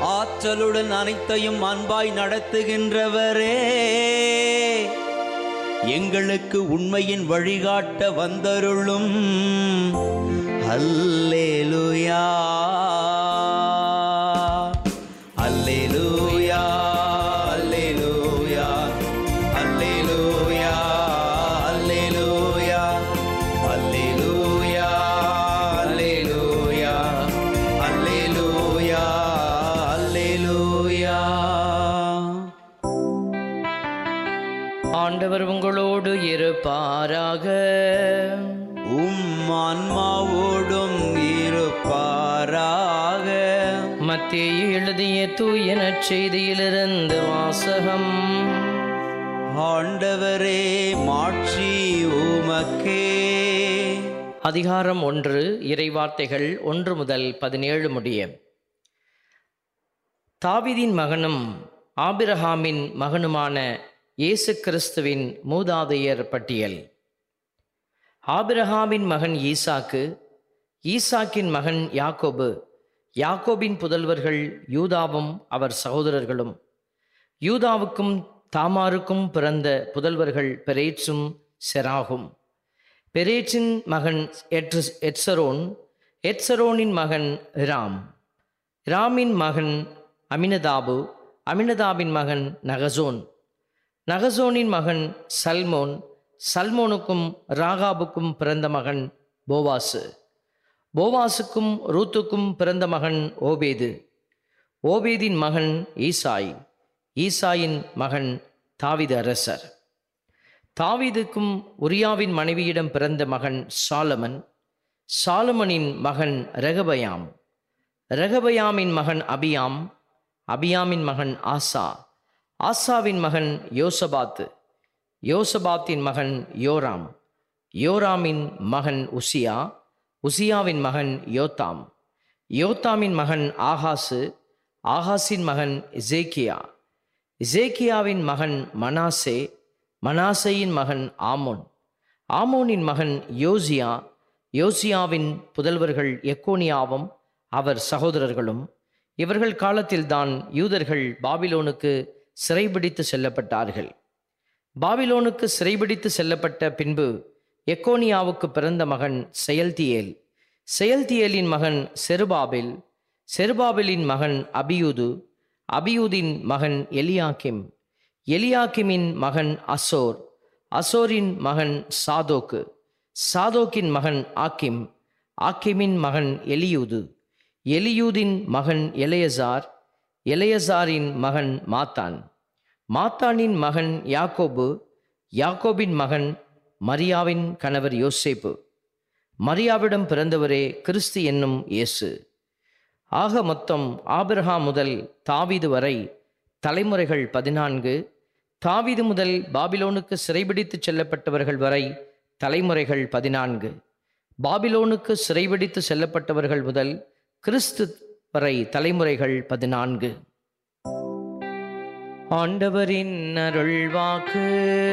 ஆற்றலுடன் அனைத்தையும் அன்பாய் நடத்துகின்றவரே எங்களுக்கு உண்மையின் வழிகாட்ட வந்தருளும் அல்லேலூயா அல்லேலூயா அல்லேலூயா அல்லேலூயா அல்லேலூயா அல்லேலூயா அல்லேலூயா அல்லேலூயா அல்லேலூயா ஆண்டவர் உங்களோடு இருப்பாராக உம் ஆன்மாவோடும் இருப்பாராக மத்திய எழுதிய தூய நற்செய்தியிலிருந்து வாசகம் ஆண்டவரே மாட்சி உமக்கே அதிகாரம் ஒன்று இறைவார்த்தைகள் ஒன்று முதல் பதினேழு முடிய தாவீதின் மகனும் ஆபிரகாமின் மகனுமான இயேசு கிறிஸ்துவின் மூதாதையர் பட்டியல் ஆபிரகாமின் மகன் ஈசாக்கு ஈசாக்கின் மகன் யாக்கோபு யாக்கோபின் புதல்வர்கள் யூதாவும் அவர் சகோதரர்களும் யூதாவுக்கும் தாமாருக்கும் பிறந்த புதல்வர்கள் பெரேட்சும் செராகும் பெரேட்சின் மகன் எட்ரஸ் எட்சரோன் எட்சரோனின் மகன் ராம் ராமின் மகன் அமினதாபு அமினதாபின் மகன் நகசோன் நகசோனின் மகன் சல்மோன் சல்மோனுக்கும் ராகாபுக்கும் பிறந்த மகன் போவாசு போவாசுக்கும் ரூத்துக்கும் பிறந்த மகன் ஓபேது ஓபேதின் மகன் ஈசாய் ஈசாயின் மகன் தாவித அரசர் தாவீதுக்கும் உரியாவின் மனைவியிடம் பிறந்த மகன் சாலமன் சாலமனின் மகன் ரெகபயாம் ரெகபயாமின் மகன் அபியாம் அபியாமின் மகன் ஆசா ஆசாவின் மகன் யோசபாத்து யோசபாத்தின் மகன் யோராம் யோராமின் மகன் உசியா உசியாவின் மகன் யோத்தாம் யோத்தாமின் மகன் ஆகாசு ஆகாசின் மகன் இசேக்கியா இசேக்கியாவின் மகன் மனாசே மனாசேயின் மகன் ஆமோன் ஆமோனின் மகன் யோசியா யோசியாவின் புதல்வர்கள் எக்கோனியாவும் அவர் சகோதரர்களும் இவர்கள் காலத்தில்தான் யூதர்கள் பாபிலோனுக்கு சிறைபிடித்து செல்லப்பட்டார்கள் பாபிலோனுக்கு சிறைபிடித்து செல்லப்பட்ட பின்பு எக்கோனியாவுக்கு பிறந்த மகன் செயல்தியேல் செயல்தியேலின் மகன் செருபாபில் செருபாபிலின் மகன் அபியூது அபியூதின் மகன் எலியாக்கிம் எலியாக்கிமின் மகன் அசோர் அசோரின் மகன் சாதோக்கு சாதோக்கின் மகன் ஆக்கிம் ஆக்கிமின் மகன் எலியூது எலியூதின் மகன் எலையசார் எலையசாரின் மகன் மாத்தான் மாத்தானின் மகன் யாக்கோபு யாக்கோபின் மகன் மரியாவின் கணவர் யோசேப்பு மரியாவிடம் பிறந்தவரே கிறிஸ்து என்னும் இயேசு ஆக மொத்தம் ஆபிரகாம் முதல் தாவீது வரை தலைமுறைகள் பதினான்கு தாவீது முதல் பாபிலோனுக்கு சிறைபிடித்து செல்லப்பட்டவர்கள் வரை தலைமுறைகள் பதினான்கு பாபிலோனுக்கு சிறைபிடித்து செல்லப்பட்டவர்கள் முதல் கிறிஸ்து வரை தலைமுறைகள் பதினான்கு ஆண்டவரின் அருள்வாக்கு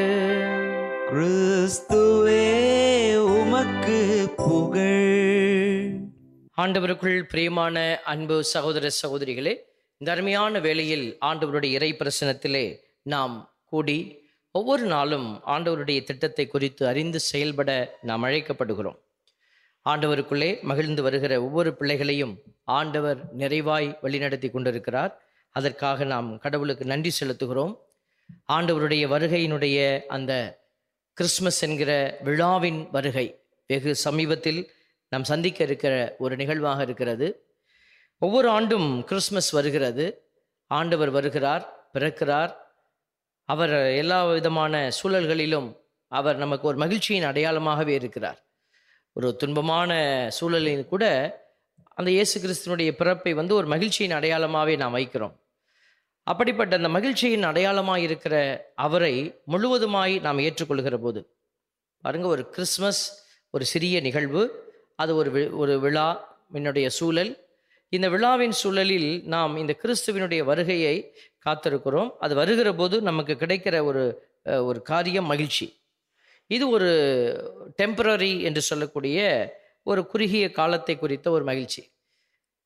கிறிஸ்துவே உமக்கு புகழ் ஆண்டவருக்குள் பிரியமான அன்பு சகோதர சகோதரிகளே இந்த அருமையான வேளையில் ஆண்டவருடைய இறை பிரசனத்திலே நாம் கூடி ஒவ்வொரு நாளும் ஆண்டவருடைய திட்டத்தை குறித்து அறிந்து செயல்பட நாம் அழைக்கப்படுகிறோம் ஆண்டவருக்குள்ளே மகிழ்ந்து வருகிற ஒவ்வொரு பிள்ளைகளையும் ஆண்டவர் நிறைவாய் வழிநடத்தி கொண்டிருக்கிறார் அதற்காக நாம் கடவுளுக்கு நன்றி செலுத்துகிறோம் ஆண்டவருடைய வருகையினுடைய அந்த கிறிஸ்மஸ் என்கிற விழாவின் வருகை வெகு சமீபத்தில் நாம் சந்திக்க இருக்கிற ஒரு நிகழ்வாக இருக்கிறது ஒவ்வொரு ஆண்டும் கிறிஸ்மஸ் வருகிறது ஆண்டவர் வருகிறார் பிறக்கிறார் அவர் எல்லா விதமான சூழல்களிலும் அவர் நமக்கு ஒரு மகிழ்ச்சியின் அடையாளமாகவே இருக்கிறார் ஒரு துன்பமான சூழலில் கூட அந்த இயேசு கிறிஸ்துவனுடைய பிறப்பை வந்து ஒரு மகிழ்ச்சியின் அடையாளமாகவே நாம் வைக்கிறோம் அப்படிப்பட்ட அந்த மகிழ்ச்சியின் அடையாளமாய் இருக்கிற அவரை முழுவதுமாய் நாம் ஏற்றுக்கொள்கிற போது பாருங்க ஒரு கிறிஸ்மஸ் ஒரு சிறிய நிகழ்வு அது ஒரு வி- ஒரு விழா என்னுடைய சூழல் இந்த விழாவின் சூழலில் நாம் இந்த கிறிஸ்துவினுடைய வருகையை காத்திருக்கிறோம் அது வருகிற போது நமக்கு கிடைக்கிற ஒரு அஹ், ஒரு காரியம் மகிழ்ச்சி இது ஒரு டெம்பரரி என்று சொல்லக்கூடிய ஒரு குறுகிய காலத்தை குறித்த ஒரு மகிழ்ச்சி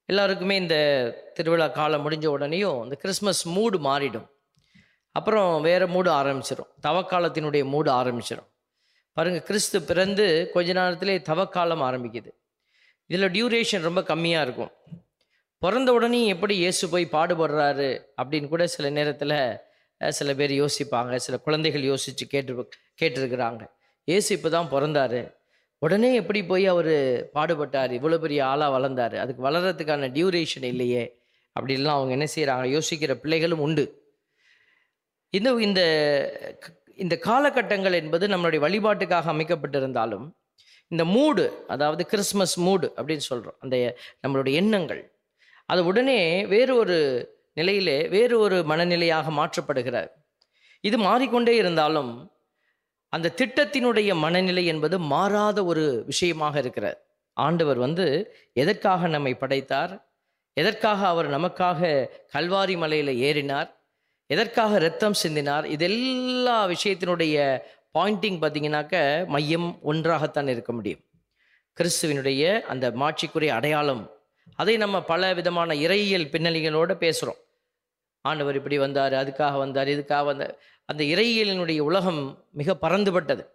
எல்லாருக்குமே இந்த திருவிழா காலம் முடிஞ்ச உடனேயும் இந்த கிறிஸ்மஸ் மூடு மாறிடும் அப்புறம் வேறு மூடு ஆரம்பிச்சிடும் தவக்காலத்தினுடைய மூடு ஆரம்பிச்சிடும் பாருங்க கிறிஸ்து பிறந்து கொஞ்ச நேரத்திலே தவக்காலம் ஆரம்பிக்குது இதில் டியூரேஷன் ரொம்ப கம்மியாக இருக்கும் பிறந்த உடனே எப்படி இயேசு போய் பாடுபடுறாரு அப்படின்னு கூட சில நேரத்தில் சில பேர் யோசிப்பாங்க சில குழந்தைகள் யோசித்து கேட்டு கேட்டிருக்கிறாங்க இயேசு இப்போ தான் பிறந்தாரு உடனே எப்படி போய் அவர் பாடுபட்டார் இவ்வளோ பெரிய ஆளாக வளர்ந்தார் அதுக்கு வளர்கிறதுக்கான டியூரேஷன் இல்லையே அப்படின்லாம் அவங்க என்ன செய்கிறாங்க யோசிக்கிற பிள்ளைகளும் உண்டு இந்த இந்த இந்த காலகட்டங்கள் என்பது நம்மளுடைய வழிபாட்டுக்காக அமைக்கப்பட்டிருந்தாலும் இந்த மூடு அதாவது கிறிஸ்மஸ் மூடு அப்படின்னு சொல்கிறோம் அந்த நம்மளுடைய எண்ணங்கள் அது உடனே வேறு ஒரு நிலையிலே வேறு ஒரு மனநிலையாக மாற்றப்படுகிறார் இது மாறிக்கொண்டே இருந்தாலும் அந்த திட்டத்தினுடைய மனநிலை என்பது மாறாத ஒரு விஷயமாக இருக்கிறார் ஆண்டவர் வந்து எதற்காக நம்மை படைத்தார் எதற்காக அவர் நமக்காக கல்வாரி மலையில் ஏறினார் எதற்காக ரத்தம் சிந்தினார் இதெல்லா விஷயத்தினுடைய பாயிண்டிங் பார்த்தீங்கன்னாக்க மையம் ஒன்றாகத்தான் இருக்க முடியும் கிறிஸ்துவினுடைய அந்த மாட்சிக்குரிய அடையாளம் அதை நம்ம பல விதமான இறையியல் பின்னணிகளோடு பேசுகிறோம் ஆண்டவர் இப்படி வந்தார் அதுக்காக வந்தார் இதுக்காக வந்தார் அந்த இறையியலினுடைய உலகம் மிக பறந்துபட்டது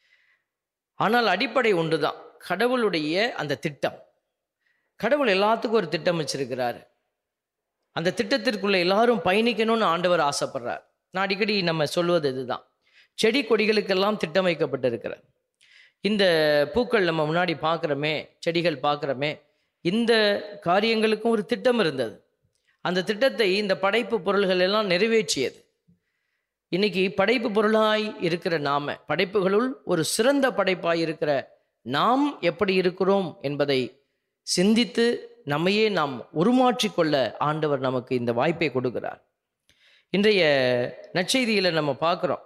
ஆனால் அடிப்படை ஒன்று தான் கடவுளுடைய அந்த திட்டம் கடவுள் எல்லாத்துக்கும் ஒரு திட்டம் வச்சிருக்கிறாரு அந்த திட்டத்திற்குள்ள எல்லாரும் பயணிக்கணும்னு ஆண்டவர் ஆசைப்படுறார் நான் அடிக்கடி நம்ம சொல்வது இதுதான் செடி கொடிகளுக்கெல்லாம் திட்டம் வைக்கப்பட்டிருக்கிறார் இந்த பூக்கள் நம்ம முன்னாடி பார்க்குறோமே செடிகள் பார்க்குறோமே இந்த காரியங்களுக்கும் ஒரு திட்டம் இருந்தது அந்த திட்டத்தை இந்த படைப்பு பொருள்கள் எல்லாம் நிறைவேற்றியது இன்னைக்கு படைப்பு பொருளாய் இருக்கிற நாம படைப்புகளுள் ஒரு சிறந்த படைப்பாய் இருக்கிற நாம் எப்படி இருக்கிறோம் என்பதை சிந்தித்து நம்மையே நாம் உருமாற்றிக் கொள்ள ஆண்டவர் நமக்கு இந்த வாய்ப்பை கொடுக்கிறார் இன்றைய நற்செய்தியில் நம்ம பார்க்குறோம்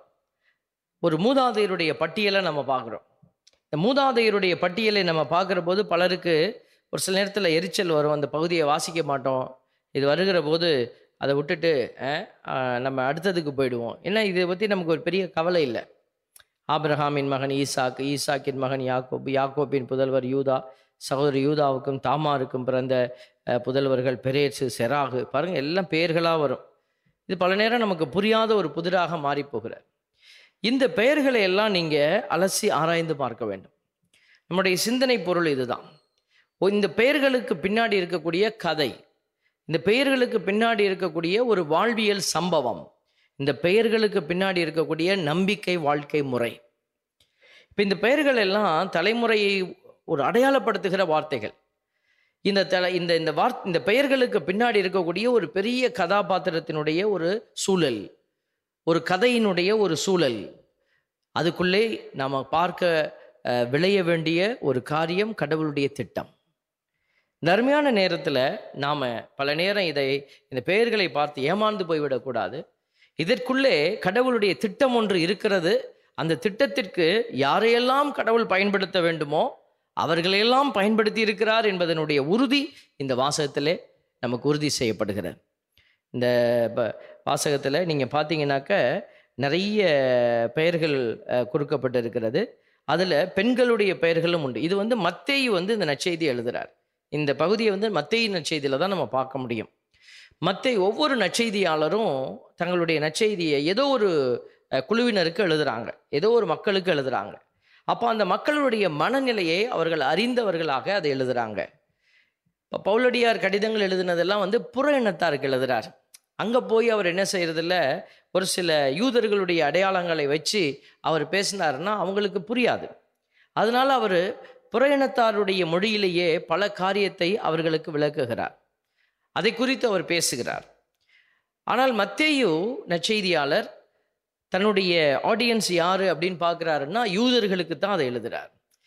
ஒரு மூதாதையருடைய பட்டியலை நம்ம பார்க்குறோம் இந்த மூதாதையருடைய பட்டியலை நம்ம பார்க்குற போது பலருக்கு ஒரு சில நேரத்தில் எரிச்சல் வரும் அந்த பகுதியை வாசிக்க மாட்டோம் இது வருகிற போது அதை விட்டுட்டு அஹ், அஹ், நம்ம அடுத்ததுக்கு போயிடுவோம் ஏன்னா இதை பற்றி நமக்கு ஒரு பெரிய கவலை இல்லை ஆபிரஹாமின் மகன் ஈசாக்கு ஈசாக்கின் மகன் யாக்கோப் யாக்கோப்பின் புதல்வர் யூதா சகோதரி யூதாவுக்கும் தாமாருக்கும் பிறந்த அஹ், புதல்வர்கள் பெரேசு செராகு பாருங்க எல்லாம் பெயர்களாக வரும் இது பல நேரம் நமக்கு புரியாத ஒரு புதிராக மாறி போகிறார் இந்த பெயர்களை எல்லாம் நீங்கள் அலசி ஆராய்ந்து பார்க்க வேண்டும் நம்முடைய சிந்தனை பொருள் இதுதான் ஓ, இந்த பெயர்களுக்கு பின்னாடி இருக்கக்கூடிய கதை இந்த பெயர்களுக்கு பின்னாடி இருக்கக்கூடிய ஒரு வாழ்வியல் சம்பவம் இந்த பெயர்களுக்கு பின்னாடி இருக்கக்கூடிய நம்பிக்கை வாழ்க்கை முறை இப்போ இந்த பெயர்கள் எல்லாம் தலைமுறையை ஒரு அடையாளப்படுத்துகிற வார்த்தைகள் இந்த தலை இந்த இந்த வார் இந்த பெயர்களுக்கு பின்னாடி இருக்கக்கூடிய ஒரு பெரிய கதாபாத்திரத்தினுடைய ஒரு சூழல் ஒரு கதையினுடைய ஒரு சூழல் அதுக்குள்ளே நாம் பார்க்க அஹ், விளைய வேண்டிய ஒரு காரியம் கடவுளுடைய திட்டம் இந்த அருமையான நேரத்தில் நாம் பல நேரம் இதை இந்த பெயர்களை பார்த்து ஏமாந்து போய்விடக்கூடாது இதற்குள்ளே கடவுளுடைய திட்டம் ஒன்று இருக்கிறது அந்த திட்டத்திற்கு யாரையெல்லாம் கடவுள் பயன்படுத்த வேண்டுமோ அவர்களையெல்லாம் பயன்படுத்தி இருக்கிறார் என்பதனுடைய உறுதி இந்த வாசகத்திலே நமக்கு உறுதி செய்யப்படுகிறது இந்த ப- வாசகத்தில் நீங்கள் பார்த்தீங்கன்னாக்க நிறைய பெயர்கள் அஹ், கொடுக்கப்பட்டு இருக்கிறது அதில் பெண்களுடைய பெயர்களும் உண்டு இது வந்து மத்தேயு வந்து இந்த நற்செய்தி எழுதுறார் இந்த பகுதியை வந்து மத்தேயு நற்செய்தியில் தான் நம்ம பார்க்க முடியும் மத்தை ஒவ்வொரு நற்செய்தியாளரும் தங்களுடைய நற்செய்தியை ஏதோ ஒரு அஹ், குழுவினருக்கு எழுதுறாங்க ஏதோ ஒரு மக்களுக்கு எழுதுறாங்க அப்போ அந்த மக்களுடைய மனநிலையை அவர்கள் அறிந்தவர்களாக அதை எழுதுறாங்க இப்போ பவுலடியார் கடிதங்கள் எழுதினதெல்லாம் வந்து புற இனத்தாருக்கு எழுதுறார் அங்கே போய் அவர் என்ன செய்யறதில்ல ஒரு சில யூதர்களுடைய அடையாளங்களை வச்சு அவர் பேசினாருன்னா அவங்களுக்கு புரியாது அதனால அவர் புற இனத்தாருடைய மொழியிலேயே பல காரியத்தை அவர்களுக்கு விளக்குகிறார் அதை குறித்து அவர் பேசுகிறார் ஆனால் மத்தேயு நற்செய்தியாளர் தன்னுடைய ஆடியன்ஸ் யாரு அப்படின்னு பார்க்குறாருன்னா யூதர்களுக்கு தான் அதை எழுதுறார்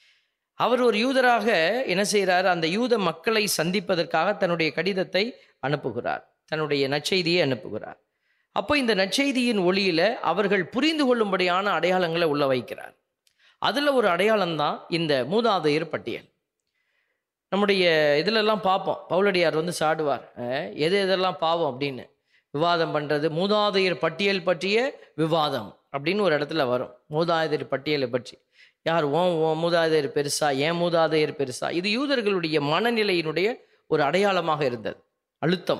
அவர் ஒரு யூதராக என்ன செய்கிறார் அந்த யூத மக்களை சந்திப்பதற்காக தன்னுடைய கடிதத்தை அனுப்புகிறார் தன்னுடைய நற்செய்தியை அனுப்புகிறார் அப்போ இந்த நற்செய்தியின் ஒளியில அவர்கள் புரிந்து கொள்ளும்படியான அடையாளங்களை உள்ள வைக்கிறார் அதுல ஒரு அடையாளம் தான் இந்த மூதாதையர் பட்டியல் நம்முடைய இதிலெல்லாம் பார்ப்போம் பவுலடியார் வந்து சாடுவார் அஹ், எது எதெல்லாம் பாவம் அப்படின்னு விவாதம் பண்ணுறது மூதாதையர் பட்டியல் பற்றிய விவாதம் அப்படின்னு ஒரு இடத்துல வரும் மூதாதையர் பட்டியலை பற்றி யார் ஓ ஓ மூதாதையர் பெருசா ஏன் மூதாதையர் பெருசா இது யூதர்களுடைய மனநிலையினுடைய ஒரு அடையாளமாக இருந்தது அழுத்தம்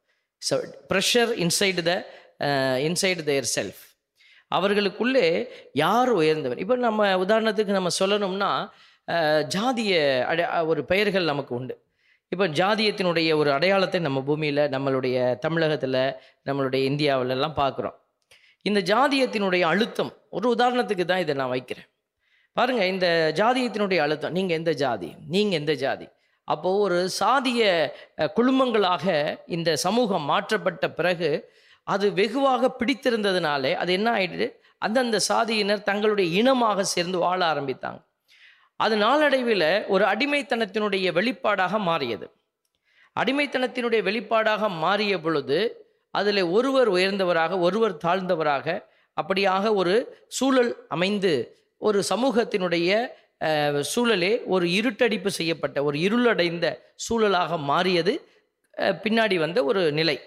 pressure inside the inside their self அவர்களுக்குள்ளே யார் உயர்ந்தவர் இப்போ நம்ம உதாரணத்துக்கு நம்ம சொல்லணும்னா அஹ், ஜாதிய அடை ஒரு பெயர்கள் நமக்கு உண்டு இப்போ ஜாதியத்தினுடைய ஒரு அடையாளத்தை நம்ம பூமியில் நம்மளுடைய தமிழகத்தில் நம்மளுடைய இந்தியாவுல எல்லாம் பார்க்குறோம் இந்த ஜாதியத்தினுடைய அழுத்தம் ஒரு உதாரணத்துக்கு தான் இதை நான் வைக்கிறேன் பாருங்க இந்த ஜாதியத்தினுடைய அழுத்தம் நீங்கள் எந்த ஜாதி நீங்கள் எந்த ஜாதி அப்போது ஒரு சாதிய அஹ், குழுமங்களாக இந்த சமூகம் மாற்றப்பட்ட பிறகு அது வெகுவாக பிடித்திருந்ததுனாலே அது என்ன ஆயிடுது அந்தந்த சாதியினர் தங்களுடைய இனமாக சேர்ந்து வாழ ஆரம்பித்தாங்க அது நாளடைவில் ஒரு அடிமைத்தனத்தினுடைய வெளிப்பாடாக மாறியது அடிமைத்தனத்தினுடைய வெளிப்பாடாக மாறிய பொழுது அதில் ஒருவர் உயர்ந்தவராக ஒருவர் தாழ்ந்தவராக அப்படியாக ஒரு சூழல் அமைந்து ஒரு சமூகத்தினுடைய அஹ், சூழலே ஒரு இருட்டடிப்பு செய்யப்பட்ட ஒரு இருளடைந்த சூழலாக மாறியது அஹ், பின்னாடி வந்த ஒரு நிலை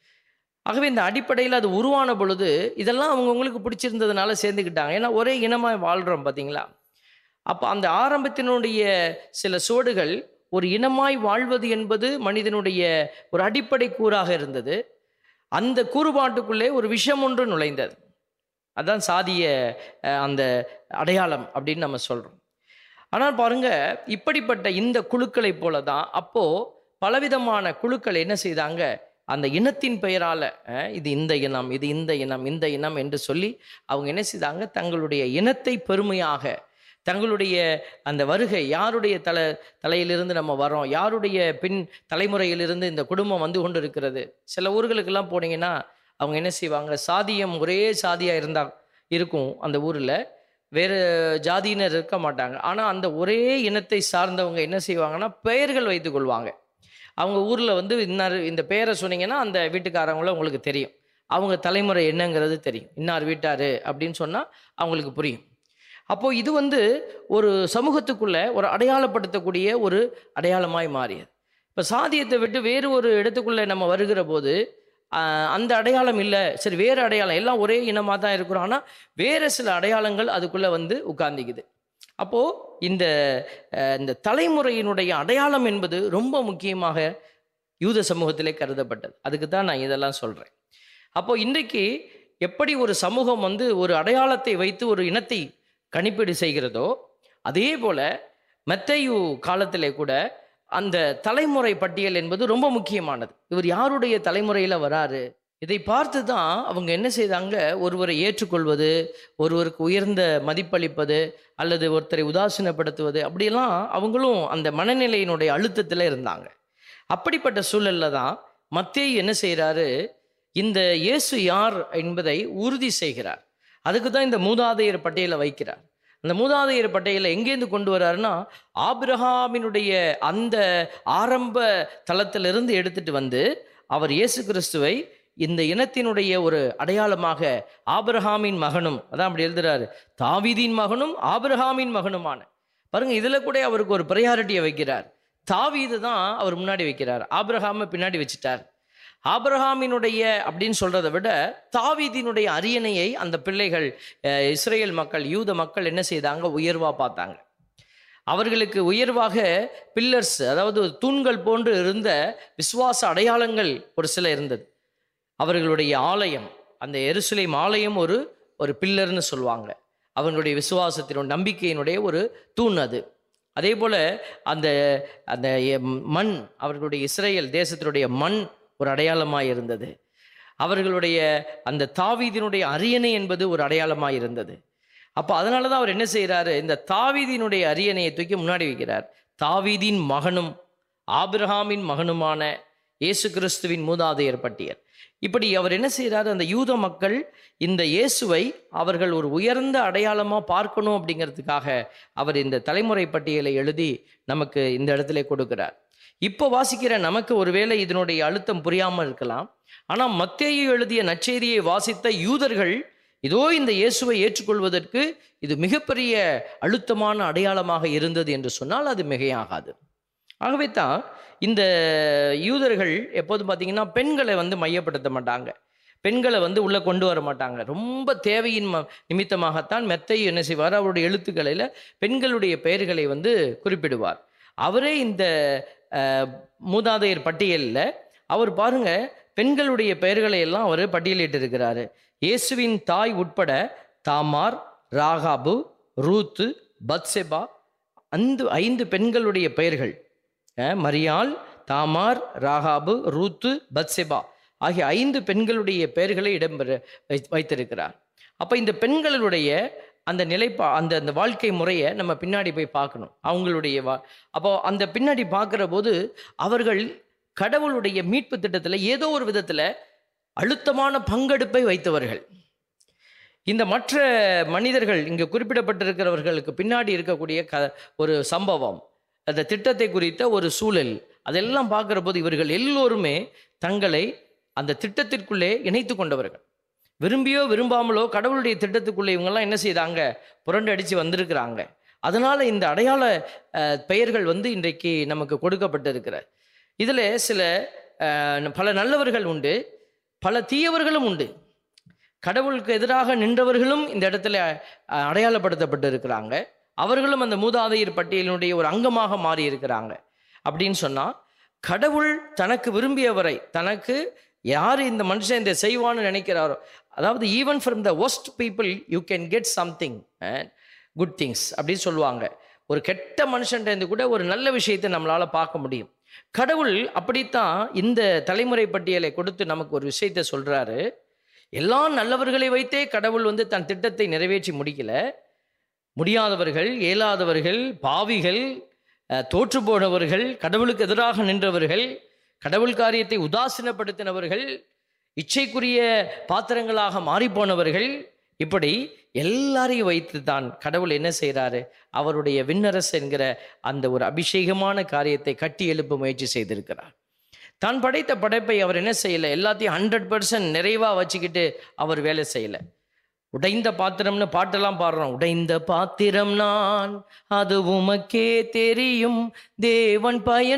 ஆகவே இந்த அடிப்படையில் அது உருவான பொழுது இதெல்லாம் அவங்கவுங்களுக்கு பிடிச்சிருந்ததுனால சேர்ந்துக்கிட்டாங்க ஏன்னா ஒரே இனமாக வாழ்கிறோம் பார்த்தீங்களா அப்போ அந்த ஆரம்பத்தினுடைய சில சுவடுகள் ஒரு இனமாய் வாழ்வது என்பது மனிதனுடைய ஒரு அடிப்படை கூறாக இருந்தது அந்த கூறுபாட்டுக்குள்ளே ஒரு விஷம் ஒன்று நுழைந்தது அதான் சாதிய அஹ், அந்த அடையாளம் அப்படின்னு நம்ம சொல்கிறோம் ஆனால் பாருங்க இப்படிப்பட்ட இந்த குழுக்களைப் போல தான் அப்போது பலவிதமான குழுக்கள் என்ன செய்தாங்க அந்த இனத்தின் பெயரால் இது இந்த இனம் இது இந்த இனம் இந்த இனம் என்று சொல்லி அவங்க என்ன செய்தாங்க தங்களுடைய இனத்தை பெருமையாக தங்களுடைய அந்த வருகை யாருடைய தல தலையிலிருந்து நம்ம வரோம் யாருடைய பின் தலைமுறையிலிருந்து இந்த குடும்பம் வந்து கொண்டு இருக்கிறது சில ஊர்களுக்கெல்லாம் போனீங்கன்னா அவங்க என்ன செய்வாங்க சாதியம் ஒரே சாதியாக இருந்தால் இருக்கும் அந்த ஊரில் வேறு ஜாதியினர் இருக்க மாட்டாங்க ஆனால் அந்த ஒரே இனத்தை சார்ந்தவங்க என்ன செய்வாங்கன்னா பெயர்கள் வைத்துக் கொள்வாங்க அவங்க ஊரில் வந்து இன்னார் இந்த பெயரை சொன்னீங்கன்னா அந்த வீட்டுக்காரங்கள உங்களுக்கு தெரியும் அவங்க தலைமுறை என்னங்கிறது தெரியும் இன்னார் வீட்டார் அப்படின்னு சொன்னால் அவங்களுக்கு புரியும் அப்போது இது வந்து ஒரு சமூகத்துக்குள்ள ஒரு அடையாளப்படுத்தக்கூடிய ஒரு அடையாளமாய் மாறியது இப்போ சாதியத்தை விட்டு வேறு ஒரு இடத்துக்குள்ளே நம்ம வருகிற போது ஆஹ், அந்த அடையாளம் இல்லை சரி வேறு அடையாளம் எல்லாம் ஒரே இனமாக தான் இருக்கிறோம் ஆனால் வேறு சில அடையாளங்கள் அதுக்குள்ளே வந்து உட்கார்ந்திக்குது அப்போது இந்த அஹ், இந்த தலைமுறையினுடைய அடையாளம் என்பது ரொம்ப முக்கியமாக யூத சமூகத்திலே கருதப்பட்டது அதுக்கு தான் நான் இதெல்லாம் சொல்கிறேன் அப்போ இன்றைக்கு எப்படி ஒரு சமூகம் வந்து ஒரு அடையாளத்தை வைத்து ஒரு இனத்தை கணிப்பீடு செய்கிறதோ அதே போல மெத்தையு காலத்திலே கூட அந்த தலைமுறை பட்டியல் என்பது ரொம்ப முக்கியமானது இவர் யாருடைய தலைமுறையில் வராரு இதை பார்த்து தான் அவங்க என்ன செய்தாங்க ஒருவரை ஏற்றுக்கொள்வது ஒருவருக்கு உயர்ந்த மதிப்பளிப்பது அல்லது ஒருத்தரை உதாசீனப்படுத்துவது அப்படியெல்லாம் அவங்களும் அந்த மனநிலையினுடைய அழுத்தத்தில் இருந்தாங்க அப்படிப்பட்ட சூழல்ல தான் மத்தேயு என்ன செய்கிறாரு இந்த இயேசு யார் என்பதை உறுதி செய்கிறார் அதுக்கு தான் இந்த மூதாதையர் பட்டியலை வைக்கிறார் அந்த மூதாதையர் பட்டியலை எங்கேருந்து கொண்டு வர்றாருன்னா ஆபிரகாமினுடைய அந்த ஆரம்ப தளத்திலிருந்து எடுத்துட்டு வந்து அவர் இயேசு கிறிஸ்துவை இந்த இனத்தினுடைய ஒரு அடையாளமாக ஆபிரகாமின் மகனும் அதான் அப்படி எழுதுறாரு தாவீதின் மகனும் ஆபிரகாமின் மகனுமான பாருங்க இதுல கூட அவருக்கு ஒரு ப்ரையாரிட்டியை வைக்கிறார் தாவீது தான் அவர் முன்னாடி வைக்கிறார் ஆபிரகாமை பின்னாடி வச்சுட்டார் ஆபிரகாமினுடைய அப்படின்னு சொல்றதை விட தாவீதினுடைய அரியணையை அந்த பிள்ளைகள் அஹ், இஸ்ரேல் மக்கள் யூத மக்கள் என்ன செய்தாங்க உயர்வா பார்த்தாங்க அவர்களுக்கு உயர்வாக பில்லர்ஸ் அதாவது தூண்கள் போன்று இருந்த விசுவாச அடையாளங்கள் ஒரு சில இருந்தது அவர்களுடைய ஆலயம் அந்த எருசலேம் ஆலயம் ஒரு ஒரு பில்லர்னு சொல்லுவாங்க அவங்களுடைய விசுவாசத்தினுடைய நம்பிக்கையினுடைய ஒரு தூண் அது அதே போல அந்த அந்த எ- மண் அவர்களுடைய இஸ்ரேல் தேசத்தினுடைய மண் ஒரு அடையாளமாய் இருந்தது அவர்களுடைய அந்த தாவீதினுடைய அரியணை என்பது ஒரு அடையாளமாய் இருந்தது அப்போ அதனால தான் அவர் என்ன செய்கிறாரு இந்த தாவீதினுடைய அரியணையை தூக்கி முன்னாடி வைக்கிறார் தாவீதின் மகனும் ஆபிரகாமின் மகனுமான இயேசு கிறிஸ்துவின் மூதாதையர் பட்டியல் இப்படி அவர் என்ன செய்கிறாரு அந்த யூத மக்கள் இந்த இயேசுவை அவர்கள் ஒரு உயர்ந்த அடையாளமாக பார்க்கணும் அப்படிங்கிறதுக்காக அவர் இந்த தலைமுறை பட்டியலை எழுதி நமக்கு இந்த இடத்துல கொடுக்கிறார் இப்போ வாசிக்கிற நமக்கு ஒருவேளை இதனுடைய அழுத்தம் புரியாமல் இருக்கலாம் ஆனால் மத்தேயு எழுதிய நற்செய்தியை வாசித்த யூதர்கள் இதோ இந்த இயேசுவை ஏற்றுக்கொள்வதற்கு இது மிகப்பெரிய அழுத்தமான அடையாளமாக இருந்தது என்று சொன்னால் அது மிகையாகாது ஆகவே தான் இந்த யூதர்கள் எப்போதும் பார்த்தீங்கன்னா பெண்களை வந்து மையப்படுத்த மாட்டாங்க பெண்களை வந்து உள்ளே கொண்டு வர மாட்டாங்க ரொம்ப தேவையின் ம நிமித்தமாகத்தான் மெத்தை என்ன செய்வார் அவருடைய எழுத்துக்களில் பெண்களுடைய பெயர்களை வந்து குறிப்பிடுவார் அவரே இந்த அஹ், மூதாதையர் பட்டியலில் அவர் பாருங்க பெண்களுடைய பெயர்களை எல்லாம் அவர் பட்டியலிட்டு இருக்கிறாரு இயேசுவின் தாய் உட்பட தாமார் ராகாபு ரூத்து பத்செபா அந்த ஐந்து பெண்களுடைய பெயர்கள் அஹ், மரியாள் தாமார் ராகாபு ரூத்து பத்செபா ஆகிய ஐந்து பெண்களுடைய பெயர்களை இடம்பெற வை- வைத்திருக்கிறார் அப்போ இந்த பெண்களுடைய அந்த நிலைப்பா அந்த அந்த வாழ்க்கை முறையை நம்ம பின்னாடி போய் பார்க்கணும் அவங்களுடைய வா அப்போ அந்த பின்னாடி பார்க்குற போது அவர்கள் கடவுளுடைய மீட்பு திட்டத்தில் ஏதோ ஒரு விதத்தில் அழுத்தமான பங்கெடுப்பை வைத்தவர்கள் இந்த மற்ற மனிதர்கள் இங்கே குறிப்பிடப்பட்டிருக்கிறவர்களுக்கு பின்னாடி இருக்கக்கூடிய க ஒரு சம்பவம் அந்த திட்டத்தை குறித்த ஒரு சூழல் அதெல்லாம் பார்க்குற போது இவர்கள் எல்லோருமே தங்களை அந்த திட்டத்திற்குள்ளே இணைத்து கொண்டவர்கள் விரும்பியோ விரும்பாமலோ கடவுளுடைய திட்டத்துக்குள்ளே இவங்கெல்லாம் என்ன செய்தாங்க புரண்டு அடித்து வந்திருக்கிறாங்க அதனால் இந்த அடையாள அஹ், பெயர்கள் வந்து இன்றைக்கு நமக்கு கொடுக்கப்பட்டிருக்கிற இதில் சில அஹ், பல நல்லவர்கள் உண்டு பல தீயவர்களும் உண்டு கடவுளுக்கு எதிராக நின்றவர்களும் இந்த இடத்துல அஹ், அடையாளப்படுத்தப்பட்டு இருக்கிறாங்க அவர்களும் அந்த மூதாதையர் பட்டியலினுடைய ஒரு அங்கமாக மாறி இருக்கிறாங்க அப்படின்னு சொன்னால் கடவுள் தனக்கு விரும்பியவரை தனக்கு யார் இந்த மனுஷன் இந்த செய்வான்னு நினைக்கிறாரோ அதாவது even from the worst people you can get something good things அப்படின்னு சொல்லுவாங்க ஒரு கெட்ட மனுஷன்ட்டு கூட ஒரு நல்ல விஷயத்தை நம்மளால் பார்க்க முடியும் கடவுள் அப்படித்தான் இந்த தலைமுறை பட்டியலை கொடுத்து நமக்கு ஒரு விஷயத்தை சொல்கிறாரு எல்லா நல்லவர்களை வைத்தே கடவுள் வந்து தன் திட்டத்தை நிறைவேற்றி முடிக்கல முடியாதவர்கள் இயலாதவர்கள் பாவிகள் அஹ், தோற்று போனவர்கள் கடவுளுக்கு எதிராக நின்றவர்கள் கடவுள் காரியத்தை உதாசீனப்படுத்தினவர்கள் இச்சைக்குரிய பாத்திரங்களாக மாறிப்போனவர்கள் இப்படி எல்லாரையும் வைத்து தான் கடவுள் என்ன செய்கிறாரு அவருடைய விண்ணரசு என்கிற அந்த ஒரு அபிஷேகமான காரியத்தை கட்டி எழுப்ப முயற்சி செய்திருக்கிறார் தான் படைத்த படைப்பை அவர் என்ன செய்யலை எல்லாத்தையும் ஹண்ட்ரட் பர்சன்ட் நிறைவாக வச்சுக்கிட்டு அவர் வேலை செய்யலை உடைந்த பாத்திரம்னு பாட்டெல்லாம் பாடுறோம் உடைந்த பாத்திரம் நான் அது உமக்கே தெரியும் தேவன்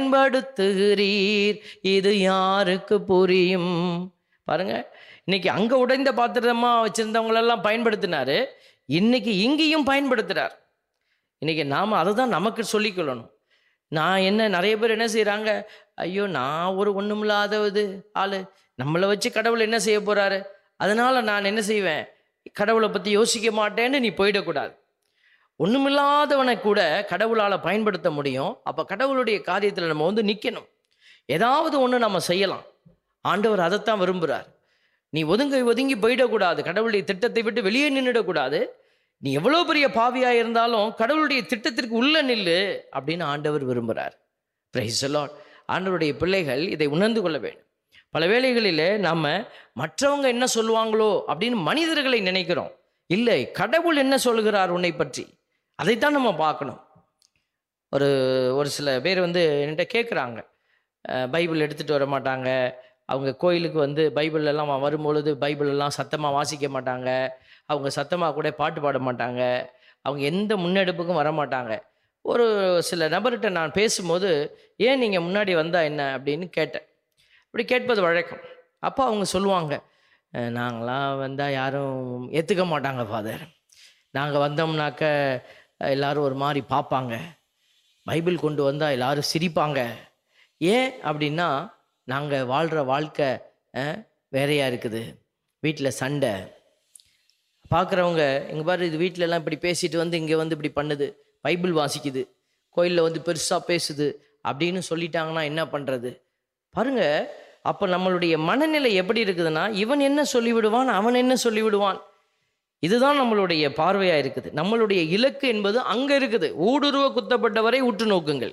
பயன்படுத்துகிறீர் இது யாருக்கு புரியும் பாருங்க இன்னைக்கு அங்க உடைந்த பாத்திரமா வச்சிருந்தவங்களெல்லாம் பயன்படுத்தினாரு இன்னைக்கு இங்கேயும் பயன்படுத்துறார் இன்னைக்கு நாம அதை தான் நமக்கு சொல்லிக்கொள்ளணும் நான் என்ன நிறைய பேர் என்ன செய்றாங்க ஐயோ நான் ஒரு ஒண்ணுமில்லாதவது ஆளு நம்மளை வச்சு கடவுள் என்ன செய்ய போறாரு அதனால நான் என்ன செய்வேன் கடவுளை பத்தி யோசிக்க மாட்டேன்னு நீ போயிடக்கூடாது ஒண்ணுமில்லாதவனை கூட கடவுளால் பயன்படுத்த முடியும் அப்போ கடவுளுடைய காரியத்தில் நம்ம வந்து நிற்கணும் ஏதாவது ஒன்று நம்ம செய்யலாம் ஆண்டவர் அதைத்தான் விரும்புகிறார் நீ ஒதுங்கி ஒதுங்கி போயிடக்கூடாது கடவுளுடைய திட்டத்தை விட்டு வெளியே நின்றுடக்கூடாது நீ எவ்வளோ பெரிய பாவியாக இருந்தாலும் கடவுளுடைய திட்டத்திற்கு உள்ள நில்லு அப்படின்னு ஆண்டவர் விரும்புகிறார் பிரைஸ் லார்ட் ஆண்டவருடைய பிள்ளைகள் இதை உணர்ந்து கொள்ள வேண்டும் பல வேளைகளில் நாம் மற்றவங்க என்ன சொல்லுவாங்களோ அப்படின்னு மனிதர்களை நினைக்கிறோம் இல்லை கடவுள் என்ன சொல்கிறார் உன்னை பற்றி அதைத்தான் நம்ம பார்க்கணும் ஒரு ஒரு சில பேர் வந்து என்கிட்ட கேட்குறாங்க பைபிள் எடுத்துகிட்டு வர மாட்டாங்க அவங்க கோயிலுக்கு வந்து பைபிள் எல்லாம் வரும்பொழுது பைபிள் எல்லாம் சத்தமாக வாசிக்க மாட்டாங்க அவங்க சத்தமாக கூட பாட்டு பாட மாட்டாங்க அவங்க எந்த முன்னெடுப்புக்கும் வர மாட்டாங்க ஒரு சில நபர்கிட்ட நான் பேசும்போது ஏன் நீங்கள் முன்னாடி வந்தா என்ன அப்படின்னு கேட்டேன் அப்படி கேட்பது வழக்கம் அப்போ அவங்க சொல்லுவாங்க "அஹ், நாங்களாம் வந்தால் யாரும் ஏற்றுக்க மாட்டாங்க ஃபாதர் நாங்கள் வந்தோம்னாக்க அஹ், எல்லாரும் ஒரு மாதிரி பார்ப்பாங்க பைபிள் கொண்டு வந்தால் எல்லாரும் சிரிப்பாங்க ஏன் அப்படின்னா நாங்கள் வாழ்கிற வாழ்க்கை அஹ், வேறையா இருக்குது வீட்டில் சண்டை பார்க்குறவங்க இங்கே பாரு இது வீட்ல எல்லாம் இப்படி பேசிட்டு வந்து இங்கே வந்து இப்படி பண்ணுது பைபிள் வாசிக்குது கோயிலில் வந்து பெருசாக பேசுது அப்படின்னு சொல்லிட்டாங்கன்னா என்ன பண்ணுறது பாருங்க அப்போ நம்மளுடைய மனநிலை எப்படி இருக்குதுன்னா இவன் என்ன சொல்லிவிடுவான் அவன் என்ன சொல்லிவிடுவான் இதுதான் நம்மளுடைய பார்வையாக இருக்குது நம்மளுடைய இலக்கு என்பது அங்கே இருக்குது ஊடுருவ குத்தப்பட்டவரை உற்று நோக்குங்கள்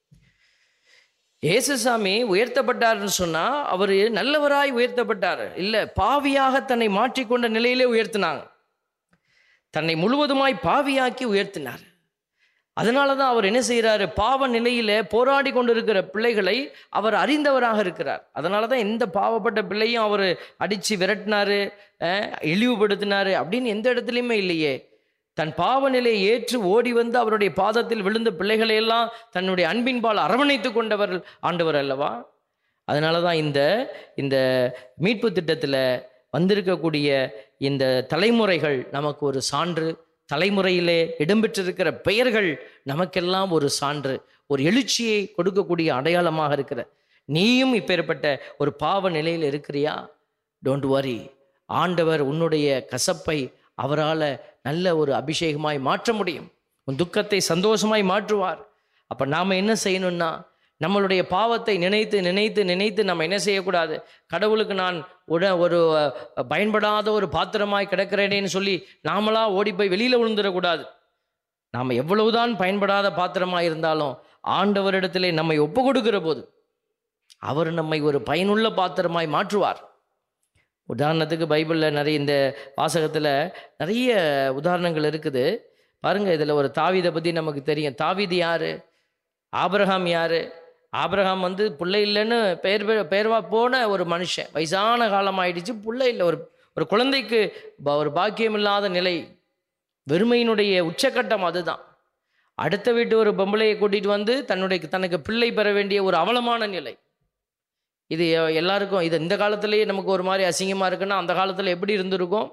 இயேசுசாமி உயர்த்தப்பட்டார்னு சொன்னா அவர் நல்லவராய் உயர்த்தப்பட்டார் இல்லை பாவியாக தன்னை மாற்றிக்கொண்ட நிலையிலே உயர்த்தினாங்க தன்னை முழுவதுமாய் பாவியாக்கி உயர்த்தினார் அதனால தான் அவர் என்ன செய்கிறாரு பாவ நிலையில போராடி கொண்டிருக்கிற பிள்ளைகளை அவர் அறிந்தவராக இருக்கிறார் அதனால தான் எந்த பாவப்பட்ட பிள்ளையும் அவர் அடித்து விரட்டினாரு அஹ், இழிவுபடுத்தினாரு அப்படின்னு எந்த இடத்துலையுமே இல்லையே தன் பாவ நிலையை ஏற்று ஓடி வந்து அவருடைய பாதத்தில் விழுந்த பிள்ளைகளை எல்லாம் தன்னுடைய அன்பின்பால் அரவணைத்து கொண்டவர் ஆண்டவர் அல்லவா அதனால தான் இந்த இந்த மீட்பு திட்டத்தில் வந்திருக்கக்கூடிய இந்த தலைமுறைகள் நமக்கு ஒரு சான்று தலைமுறையிலே இடம்பெற்றிருக்கிற பெயர்கள் நமக்கெல்லாம் ஒரு சான்று ஒரு எழுச்சியை கொடுக்கக்கூடிய அடையாளமாக இருக்கிற நீயும் இப்பேற்பட்ட ஒரு பாவ நிலையில் இருக்கிறியா டோன்ட் வரி ஆண்டவர் உன்னுடைய கசப்பை அவரால் நல்ல ஒரு அபிஷேகமாய் மாற்ற முடியும் உன் துக்கத்தை சந்தோஷமாய் மாற்றுவார் அப்போ நாம் என்ன செய்யணும்னா நம்மளுடைய பாவத்தை நினைத்து நினைத்து நினைத்து நம்ம என்ன செய்யக்கூடாது கடவுளுக்கு நான் உட ஒரு அஹ், பயன்படாத ஒரு பாத்திரமாய் கிடக்கிறேனேன்னு சொல்லி நாமளா ஓடி போய் வெளியில் விழுந்துடக்கூடாது நாம் எவ்வளவுதான் பயன்படாத பாத்திரமாக இருந்தாலும் ஆண்டவரிடத்திலே நம்மை ஒப்பு கொடுக்கிற போது அவர் நம்மை ஒரு பயனுள்ள பாத்திரமாய் மாற்றுவார் உதாரணத்துக்கு பைபிளில் நிறைய இந்த வாசகத்தில் நிறைய உதாரணங்கள் இருக்குது பாருங்க இதில் ஒரு தாவீதை பற்றி நமக்கு தெரியும் தாவீது யார் ஆபிரகாம் யார் ஆபிரகாம் வந்து பிள்ளை இல்லைன்னு பெயர் பெ- பெயர்வா போன ஒரு மனுஷன் வயசான காலம் ஆயிடுச்சு பிள்ளை இல்லை ஒரு ஒரு குழந்தைக்கு ப- ஒரு பாக்கியம் இல்லாத நிலை வெறுமையினுடைய உச்சக்கட்டம் அதுதான் அடுத்த வீட்டு ஒரு பொம்பளையை கூட்டிட்டு வந்து தன்னுடைய தனக்கு பிள்ளை பெற வேண்டிய ஒரு அவலமான நிலை இது எ- எல்லாருக்கும் இது இந்த காலத்திலேயே நமக்கு ஒரு மாதிரி அசிங்கமாக இருக்குன்னா அந்த காலத்தில் எப்படி இருந்திருக்கும்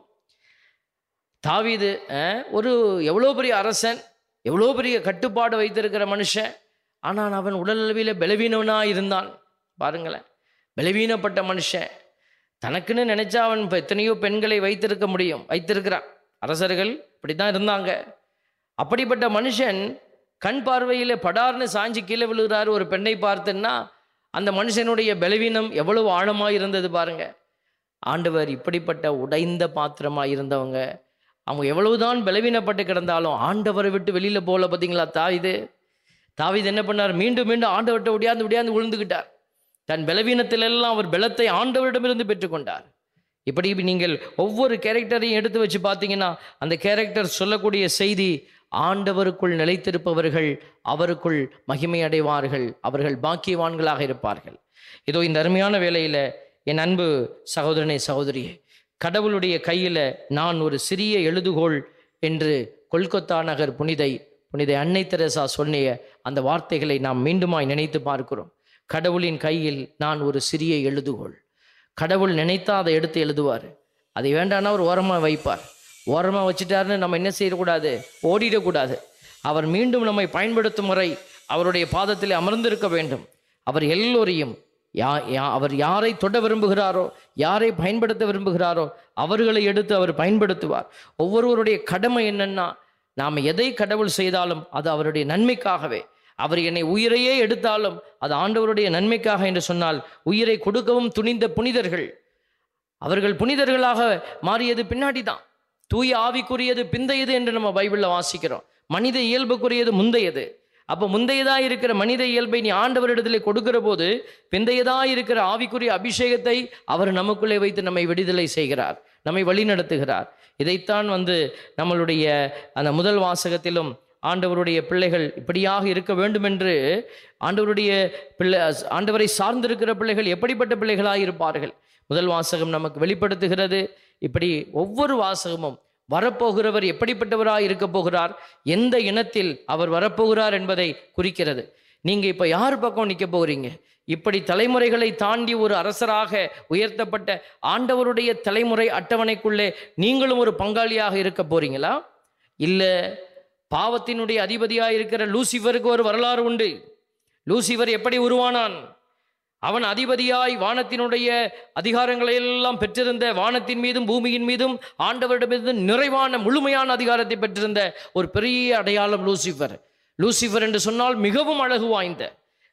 தாவீது அஹ், ஒரு எவ்வளோ பெரிய அரசன் எவ்வளோ பெரிய கட்டுப்பாடு வைத்திருக்கிற மனுஷன் ஆனால் அவன் உடலளவில் பலவீனவனாக இருந்தான் பாருங்களேன் பலவீனப்பட்ட மனுஷன் தனக்குன்னு நினைச்சா அவன் இப்போ எத்தனையோ பெண்களை வைத்திருக்க முடியும் வைத்திருக்கிறான் அரசர்கள் இப்படி தான் இருந்தாங்க அப்படிப்பட்ட மனுஷன் கண் பார்வையில் படார்னு சாஞ்சு கீழே விழுகிறாரு ஒரு பெண்ணை பார்த்துன்னா அந்த மனுஷனுடைய பலவீனம் எவ்வளவு ஆழமாக இருந்தது பாருங்க ஆண்டவர் இப்படிப்பட்ட உடைந்த பாத்திரமாக இருந்தவங்க அவங்க எவ்வளவுதான் பலவீனப்பட்டு கிடந்தாலும் ஆண்டவரை விட்டு வெளியில் போகல பார்த்தீங்களா தாவிது தாவீது என்ன பண்ணார் மீண்டும் மீண்டும் ஆண்டவர்கிட்ட ஒடியாந்து ஒடியாந்து விழுந்துக்கிட்டார் தன் பலவீனத்திலெல்லாம் அவர் பலத்தை ஆண்டவரிடமிருந்து பெற்றுக்கொண்டார் இப்படி நீங்கள் ஒவ்வொரு கேரக்டரையும் எடுத்து வச்சு பார்த்தீங்கன்னா அந்த கேரக்டர் சொல்லக்கூடிய செய்தி ஆண்டவருக்குள் நிலைத்திருப்பவர்கள் அவருக்குள் மகிமை அடைவார்கள் அவர்கள் பாக்கியவான்களாக இருப்பார்கள் இதோ இந்த அருமையான வேளையில் என் அன்பு சகோதரனே சகோதரியே கடவுளுடைய கையில் நான் ஒரு சிறிய எழுதுகோள் என்று கொல்கத்தா நகர் புனிதை புனித அன்னை தெரசா சொன்னிய அந்த வார்த்தைகளை நாம் மீண்டுமாய் நினைத்து பார்க்கிறோம் கடவுளின் கையில் நான் ஒரு சிறிய எழுதுகோள் கடவுள் நினைத்தா அதை எடுத்து எழுதுவார் அதை வேண்டான்னா ஒரு ஓரமாக வைப்பார் ஓரமாக வச்சுட்டாருன்னு நம்ம என்ன செய்யக்கூடாது ஓடிடக்கூடாது அவர் மீண்டும் நம்மை பயன்படுத்தும் முறை அவருடைய பாதத்தில் அமர்ந்திருக்க வேண்டும் அவர் எல்லோரையும் யா யா அவர் யாரை தொட விரும்புகிறாரோ யாரை பயன்படுத்த விரும்புகிறாரோ அவர்களை எடுத்து அவர் பயன்படுத்துவார் ஒவ்வொருவருடைய கடமை என்னன்னா நாம் எதை கடவுள் செய்தாலும் அது அவருடைய நன்மைக்காகவே அவர் என்னை உயிரையே எடுத்தாலும் அது ஆண்டவருடைய நன்மைக்காக என்று சொன்னால் உயிரை கொடுக்கவும் துணிந்த புனிதர்கள் அவர்கள் புனிதர்களாக மாறியது பின்னாடி தான் தூய ஆவிக்குரியது பிந்தையது என்று நம்ம பைபிளில் வாசிக்கிறோம் மனித இயல்புக்குரியது முந்தையது அப்போ முந்தையதா இருக்கிற மனித இயல்பை நீ ஆண்டவரிடத்தில் கொடுக்கிற போது பிந்தையதா இருக்கிற ஆவிக்குரிய அபிஷேகத்தை அவர் நமக்குள்ளே வைத்து நம்மை விடுதலை செய்கிறார் நம்மை வழிநடத்துகிறார் இதைத்தான் வந்து நம்மளுடைய அந்த முதல் வாசகத்திலும் ஆண்டவருடைய பிள்ளைகள் இப்படியாக இருக்க வேண்டும் என்று ஆண்டவருடைய பிள்ளை ஆண்டவரை சார்ந்திருக்கிற பிள்ளைகள் எப்படிப்பட்ட பிள்ளைகளாக இருப்பார்கள் முதல் வாசகம் நமக்கு வெளிப்படுத்துகிறது இப்படி ஒவ்வொரு வாசகமும் வரப்போகிறவர் எப்படிப்பட்டவராக இருக்க போகிறார் எந்த இனத்தில் அவர் வரப்போகிறார் என்பதை குறிக்கிறது நீங்க இப்ப யார் பக்கம் நிற்க போகிறீங்க இப்படி தலைமுறைகளை தாண்டி ஒரு அரசராக உயர்த்தப்பட்ட ஆண்டவருடைய தலைமுறை அட்டவணைக்குள்ளே நீங்களும் ஒரு பங்காளியாக இருக்க போறீங்களா இல்ல பாவத்தினுடைய அதிபதியாக இருக்கிற லூசிஃபருக்கு ஒரு வரலாறு உண்டு லூசிஃபர் எப்படி உருவானான் அவன் அதிபதியாய் வானத்தினுடைய அதிகாரங்களை எல்லாம் பெற்றிருந்த வானத்தின் மீதும் பூமியின் மீதும் ஆண்டவரிடமிருந்து நிறைவான முழுமையான அதிகாரத்தை பெற்றிருந்த ஒரு பெரிய அடையாளம் லூசிஃபர் லூசிஃபர் என்று சொன்னால் மிகவும் அழகு வாய்ந்த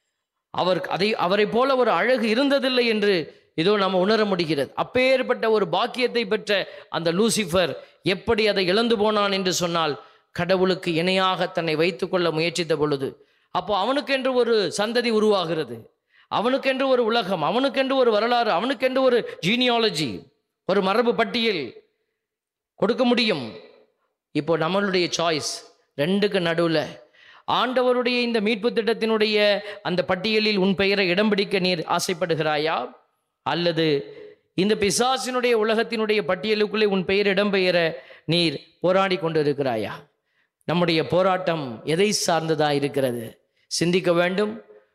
அவர் அதை அவரை போல ஒரு அழகு இருந்ததில்லை என்று இதோ நாம் உணர முடிகிறது அப்பேற்பட்ட ஒரு பாக்கியத்தை பெற்ற அந்த லூசிஃபர் எப்படி அதை இழந்து போனான் என்று சொன்னால் கடவுளுக்கு இணையாக தன்னை வைத்துக்கொள்ள முயற்சித்த பொழுது அப்போ அவனுக்கென்று ஒரு சந்ததி உருவாகிறது அவனுக்கென்று ஒரு உலகம் அவனுக்கென்று ஒரு வரலாறு அவனுக்கென்று ஒரு ஜீனியாலஜி ஒரு மரபு பட்டியல் கொடுக்க முடியும் இப்போ நம்மளுடைய சாய்ஸ் ரெண்டுக்கு நடுவில் ஆண்டவருடைய இந்த மீட்பு திட்டத்தினுடைய அந்த பட்டியலில் உன் பெயரை இடம் பிடிக்க நீர் ஆசைப்படுகிறாயா அல்லது இந்த பிசாசினுடைய உலகத்தினுடைய பட்டியலுக்குள்ளே உன் பெயர் இடம்பெயர நீர் போராடி கொண்டு இருக்கிறாயா நம்முடைய போராட்டம் எதை சார்ந்ததா இருக்கிறது சிந்திக்க வேண்டும்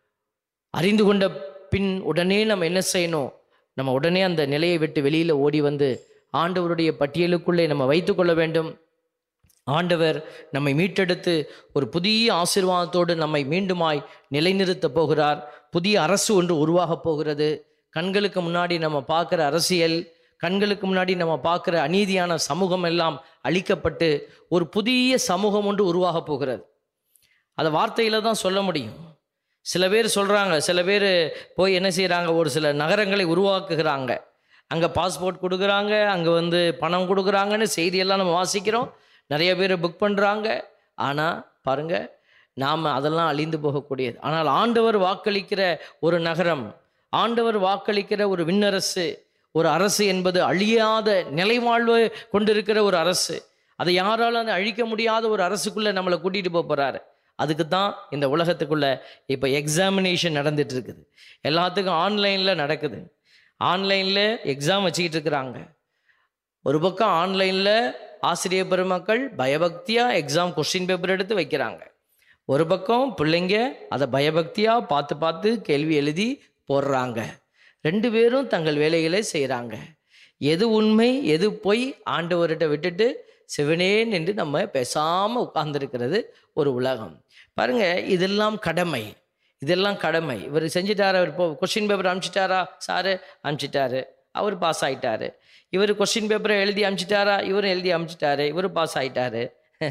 அறிந்து கொண்ட பின் உடனே நம்ம என்ன செய்யணும் நம்ம உடனே அந்த நிலையை விட்டு வெளியில் ஓடி வந்து ஆண்டவருடைய பட்டியலுக்குள்ளே நம்ம வைத்துக்கொள்ள வேண்டும் ஆண்டவர் நம்மை மீட்டெடுத்து ஒரு புதிய ஆசீர்வாதத்தோடு நம்மை மீண்டுமாய் நிலைநிறுத்தப் போகிறார் புதிய அரசு ஒன்று உருவாகப் போகிறது கண்களுக்கு முன்னாடி நம்ம பார்க்குற அரசியல் கண்களுக்கு முன்னாடி நம்ம பார்க்குற அநீதியான சமூகம் எல்லாம் அழிக்கப்பட்டு ஒரு புதிய சமூகம் ஒன்று உருவாகப் போகிறது அதை வார்த்தையில் தான் சொல்ல முடியும் சில பேர் சொல்கிறாங்க சில பேர் போய் என்ன செய்கிறாங்க ஒரு சில நகரங்களை உருவாக்குகிறாங்க அங்கே பாஸ்போர்ட் கொடுக்குறாங்க அங்கே வந்து பணம் கொடுக்குறாங்கன்னு செய்தியெல்லாம் நம்ம வாசிக்கிறோம் நிறைய பேர் புக் பண்ணுறாங்க ஆனால் பாருங்க நாம் அதெல்லாம் அழிந்து போகக்கூடியது ஆனால் ஆண்டவர் வாக்களிக்கிற ஒரு நகரம் ஆண்டவர் வாக்களிக்கிற ஒரு விண்ணரசு ஒரு அரசு என்பது அழியாத நிலைவாழ்வு கொண்டிருக்கிற ஒரு அரசு அதை யாராலும் அதை அழிக்க முடியாத ஒரு அரசுக்குள்ளே நம்மளை கூட்டிகிட்டு போக போகிறாரு அதுக்கு தான் இந்த உலகத்துக்குள்ள இப்போ எக்ஸாமினேஷன் நடந்துட்டு இருக்குது எல்லாத்துக்கும் ஆன்லைனில் நடக்குது ஆன்லைனில் எக்ஸாம் வச்சுக்கிட்டு இருக்கிறாங்க ஒரு பக்கம் ஆன்லைனில் ஆசிரியர் பெருமக்கள் பயபக்தியாக எக்ஸாம் கொஸ்டின் பேப்பர் எடுத்து வைக்கிறாங்க ஒரு பக்கம் பிள்ளைங்க அதை பயபக்தியாக பார்த்து பார்த்து கேள்வி எழுதி போடுறாங்க ரெண்டு பேரும் தங்கள் வேலைகளை செய்கிறாங்க எது உண்மை எது பொய் ஆண்டவர்கிட்ட விட்டுட்டு சிவனேன் என்று நம்ம பேசாமல் உட்கார்ந்துருக்கிறது ஒரு உலகம் பாருங்க இதெல்லாம் கடமை இதெல்லாம் கடமை இவர் செஞ்சிட்டாரு அவர் இப்போ கொஸ்டின் பேப்பர் அனுப்பிச்சிட்டாரா சாரு அனுப்பிச்சிட்டாரு அவர் பாஸ் ஆயிட்டாரு இவர் கொஸ்டின் பேப்பரை எழுதி அனுப்பிச்சிட்டாரா இவரும் எழுதி அனுப்பிச்சிட்டாரு இவர் பாஸ் ஆயிட்டாரு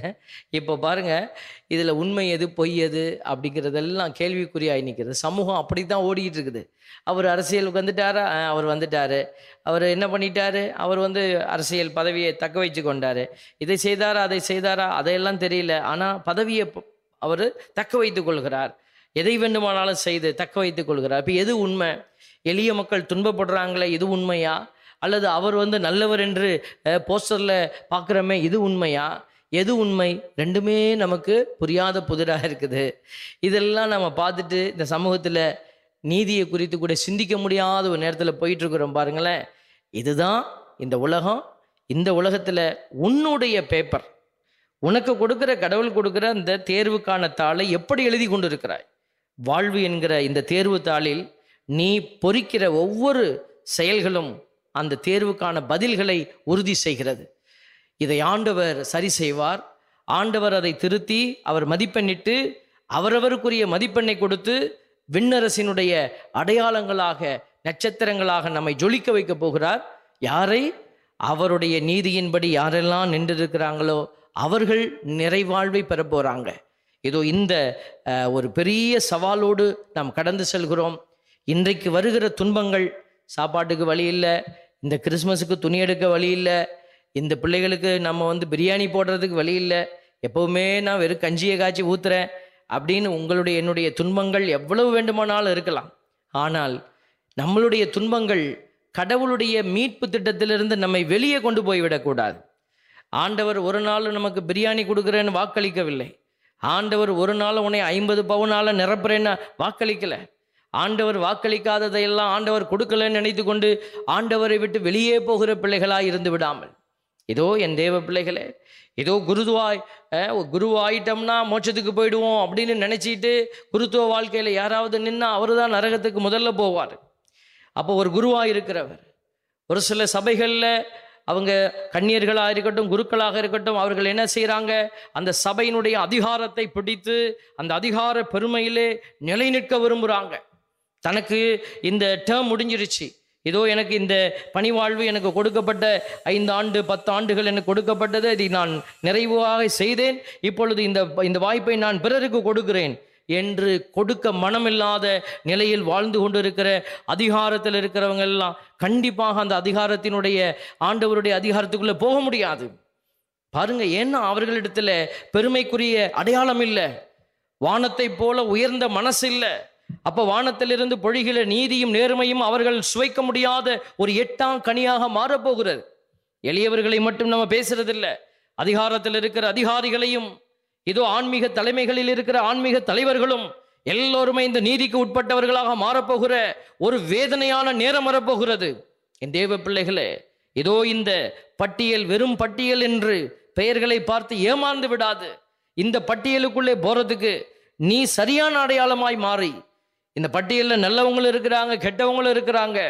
இப்போ பாருங்க இதில் உண்மை எது பொய் எது அப்படிங்கிறதெல்லாம் கேள்விக்குறியாகி நிற்கிறது சமூகம் அப்படி தான் ஓடிக்கிட்டு இருக்குது அவர் அரசியலுக்கு வந்துட்டாரா ஆ, அவர் வந்துட்டாரு அவர் என்ன பண்ணிட்டாரு அவர் வந்து அரசியல் பதவியை தக்க வச்சு கொண்டாரு இதை செய்தாரா அதை செய்தாரா அதையெல்லாம் தெரியல ஆனால் பதவியை ப- அவர் தக்க வைத்துக் கொள்கிறார் எதை வேண்டுமானாலும் செய்து தக்க வைத்துக் கொள்கிறார் இப்போ எது உண்மை எளிய மக்கள் துன்பப்படுறாங்களே இது உண்மையா அல்லது அவர் வந்து நல்லவர் என்று போஸ்டரில் பார்க்குறோமே இது உண்மையா எது உண்மை ரெண்டுமே நமக்கு புரியாத புதிராக இருக்குது இதெல்லாம் நம்ம பார்த்துட்டு இந்த சமூகத்தில் நீதியை குறித்து கூட சிந்திக்க முடியாத ஒரு நேரத்தில் போயிட்டு இருக்கிறோம் பாருங்களேன் இதுதான் இந்த உலகம் இந்த உலகத்தில் உன்னுடைய பேப்பர் உனக்கு கொடுக்கிற கடவுள் கொடுக்கிற அந்த தேர்வுக்கான தாளை எப்படி எழுதி கொண்டு இருக்கிறாய் வாழ்வு என்கிற இந்த தேர்வு தாளில் நீ பொறிக்கிற ஒவ்வொரு செயல்களும் அந்த தேர்வுக்கான பதில்களை உறுதி செய்கிறது இதை ஆண்டவர் சரி செய்வார் ஆண்டவர் அதை திருத்தி அவர் மதிப்பெண்ணிட்டு அவரவருக்குரிய மதிப்பெண்ணை கொடுத்து விண்ணரசினுடைய அடையாளங்களாக நட்சத்திரங்களாக நம்மை ஜொலிக்க வைக்க போகிறார் யாரை அவருடைய நீதியின்படி யாரெல்லாம் நின்றிருக்கிறாங்களோ அவர்கள் நிறைவாழ்வை பெற போகிறாங்க இதோ இந்த அஹ், ஒரு பெரிய சவாலோடு நாம் கடந்து செல்கிறோம் இன்றைக்கு வருகிற துன்பங்கள் சாப்பாட்டுக்கு வழி இல்லை இந்த கிறிஸ்மஸுக்கு துணி எடுக்க வழி இல்லை இந்த பிள்ளைகளுக்கு நம்ம வந்து பிரியாணி போடுறதுக்கு வழி இல்லை எப்போவுமே நான் வெறும் கஞ்சியை காய்ச்சி ஊத்துறேன் அப்படின்னு உங்களுடைய என்னுடைய துன்பங்கள் எவ்வளவு வேண்டுமானாலும் இருக்கலாம் ஆனால் நம்மளுடைய துன்பங்கள் கடவுளுடைய மீட்பு திட்டத்திலிருந்து நம்மை வெளியே கொண்டு போய்விடக்கூடாது ஆண்டவர் ஒரு நாள் நமக்கு பிரியாணி கொடுக்குறேன்னு வாக்களிக்கவில்லை ஆண்டவர் ஒரு நாள் உன்னை ஐம்பது பவுனால நிரப்புறேன்னு வாக்களிக்கல ஆண்டவர் வாக்களிக்காததையெல்லாம் ஆண்டவர் கொடுக்கலன்னு நினைத்து கொண்டு ஆண்டவரை விட்டு வெளியே போகிற பிள்ளைகளாய் இருந்து விடாமல் இதோ என் தேவ பிள்ளைகளே ஏதோ குருதுவாய் அஹ், குருவாயிட்டோம்னா மோட்சத்துக்கு போயிடுவோம் அப்படின்னு நினச்சிட்டு குருத்துவ வாழ்க்கையில் யாராவது நின்னா அவர் தான் நரகத்துக்கு முதல்ல போவார் அப்போ ஒரு குருவாக இருக்கிறவர் ஒரு சில சபைகளில் அவங்க கன்னியர்களாக இருக்கட்டும் குருக்களாக இருக்கட்டும் அவர்கள் என்ன செய்கிறாங்க அந்த சபையினுடைய அதிகாரத்தை பிடித்து அந்த அதிகார பெருமையிலே நிலை நிற்க விரும்புகிறாங்க தனக்கு இந்த டேர்ம் முடிஞ்சிருச்சு இதோ எனக்கு இந்த பணிவாழ்வு எனக்கு கொடுக்கப்பட்ட ஐந்து ஆண்டு பத்து ஆண்டுகள் எனக்கு கொடுக்கப்பட்டது இதை நான் நிறைவாக செய்தேன் இப்பொழுது இந்த இந்த வாய்ப்பை நான் பிறருக்கு கொடுக்கிறேன் என்று கொடுக்க மனமில்லாத நிலையில் வாழ்ந்து கொண்டிருக்கிற அதிகாரத்தில் இருக்கிறவங்க எல்லாம் கண்டிப்பாக அந்த அதிகாரத்தினுடைய ஆண்டவருடைய அதிகாரத்துக்குள்ளே போக முடியாது பாருங்க ஏன்னா அவர்களிடத்துல பெருமைக்குரிய அடையாளம் இல்லை வானத்தை போல உயர்ந்த மனசு இல்லை அப்ப வானத்திலிருந்து பொழிகிற நீதியும் நேர்மையும் அவர்கள் சுவைக்க முடியாத ஒரு எட்டாம் கனியாக மாறப்போகிறது எளியவர்களை மட்டும் நம்ம பேசுறதில்ல அதிகாரத்தில் இருக்கிற அதிகாரிகளையும் இதோ ஆன்மீக தலைமைகளில் இருக்கிற ஆன்மீக தலைவர்களும் எல்லோருமே இந்த நீதிக்கு உட்பட்டவர்களாக மாறப்போகிற ஒரு வேதனையான நேரம் வரப்போகிறது என் தேவ பிள்ளைகளே இதோ இந்த பட்டியல் வெறும் பட்டியல் என்று பெயர்களை பார்த்து ஏமாந்து விடாது இந்த பட்டியலுக்குள்ளே போறதுக்கு நீ சரியான அடையாளமாய் மாறி இந்த பட்டியலில் நல்லவங்களும் இருக்கிறாங்க கெட்டவங்களும் இருக்கிறாங்க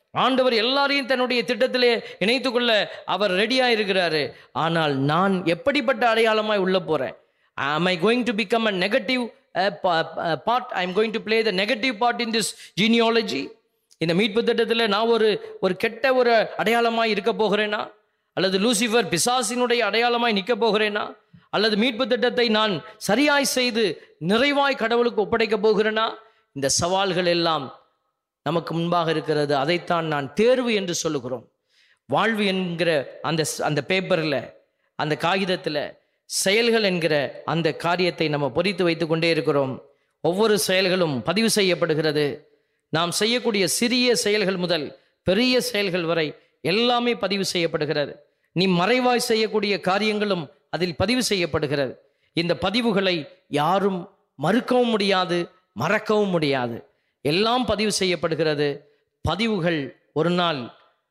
ஆண்டவர் எல்லாரையும் தன்னுடைய திட்டத்திலே இணைத்துக் கொள்ள அவர் ரெடியா இருக்கிறாரு ஆனால் நான் எப்படிப்பட்ட அடையாளமாய் உள்ள போறேன் am i going to become a negative uh, pa- uh, part i'm going to play the negative part in this genealogy இந்த மீட்பு திட்டத்தில் நான் ஒரு ஒரு கெட்ட ஒரு அடையாளமாய் இருக்க போகிறேனா அல்லது லூசிஃபர் பிசாசினுடைய அடையாளமாய் நிற்க போகிறேனா அல்லது மீட்பு திட்டத்தை நான் சரியாய் செய்து நிறைவாய் கடவுளுக்கு ஒப்படைக்க போகிறேனா இந்த சவால்கள் எல்லாம் நமக்கு முன்பாக இருக்கிறது அதைத்தான் நான் தேர்வு என்று சொல்லுகிறோம் வாழ்வு என்கிற அந்த அந்த பேப்பரில் அந்த காகிதத்தில் செயல்கள் என்கிற அந்த காரியத்தை நம்ம பொறித்து வைத்து கொண்டே இருக்கிறோம் ஒவ்வொரு செயல்களும் பதிவு செய்யப்படுகிறது நாம் செய்யக்கூடிய சிறிய செயல்கள் முதல் பெரிய செயல்கள் வரை எல்லாமே பதிவு செய்யப்படுகிறது நீ மறைவாய் செய்யக்கூடிய காரியங்களும் அதில் பதிவு செய்யப்படுகிறது இந்த பதிவுகளை யாரும் மறுக்கவும் முடியாது மறக்கவும் முடியாது எல்லாம் பதிவு செய்யப்படுகிறது பதிவுகள் ஒரு நாள்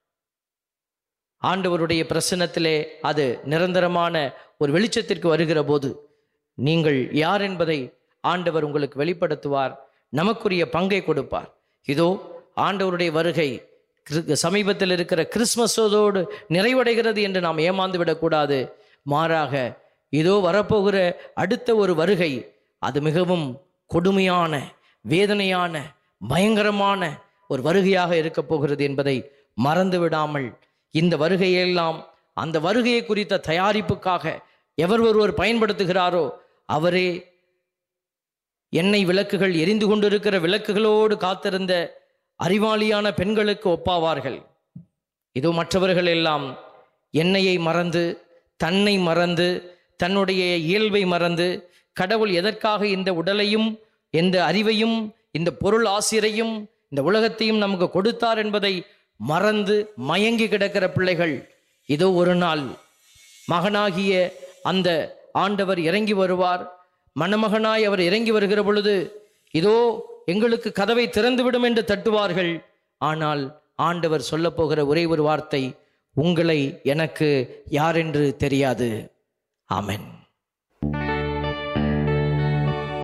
ஆண்டவருடைய பிரசன்னத்திலே அது நிரந்தரமான ஒரு வெளிச்சத்திற்கு வருகிற போது நீங்கள் யார் என்பதை ஆண்டவர் உங்களுக்கு வெளிப்படுத்துவார் நமக்குரிய பங்கை கொடுப்பார் இதோ ஆண்டவருடைய வருகை கிறு- சமீபத்தில் இருக்கிற கிறிஸ்மஸோடு நிறைவடைகிறது என்று நாம் ஏமாந்து விடக்கூடாது மாறாக இதோ வரப்போகிற அடுத்த ஒரு வருகை அது மிகவும் கொடுமையான வேதனையான பயங்கரமான ஒரு வருகையாக இருக்கப் போகிறது என்பதை மறந்து விடாமல் இந்த வருகையெல்லாம் அந்த வருகையை குறித்த தயாரிப்புக்காக எவர் ஒருவர் பயன்படுத்துகிறாரோ அவரே எண்ணெய் விளக்குகள் எரிந்து கொண்டிருக்கிற விளக்குகளோடு காத்திருந்த அறிவாளியான பெண்களுக்கு ஒப்பாவார்கள் இதோ மற்றவர்கள் எல்லாம் எண்ணெயை மறந்து தன்னை மறந்து தன்னுடைய இயல்பை மறந்து கடவுள் எதற்காக இந்த உடலையும் இந்த அறிவையும் இந்த பொருள் ஆசிரையும் இந்த உலகத்தையும் நமக்கு கொடுத்தார் என்பதை மறந்து மயங்கி கிடக்கிற பிள்ளைகள் இதோ ஒரு நாள் மகனாகிய அந்த ஆண்டவர் இறங்கி வருவார் மணமகனாய் அவர் இறங்கி வருகிற பொழுது இதோ எங்களுக்கு கதவை திறந்துவிடும் என்று தட்டுவார்கள் ஆனால் ஆண்டவர் சொல்லப் போகிற ஒரே ஒரு வார்த்தை உங்களை எனக்கு யாரென்று தெரியாது ஆமென்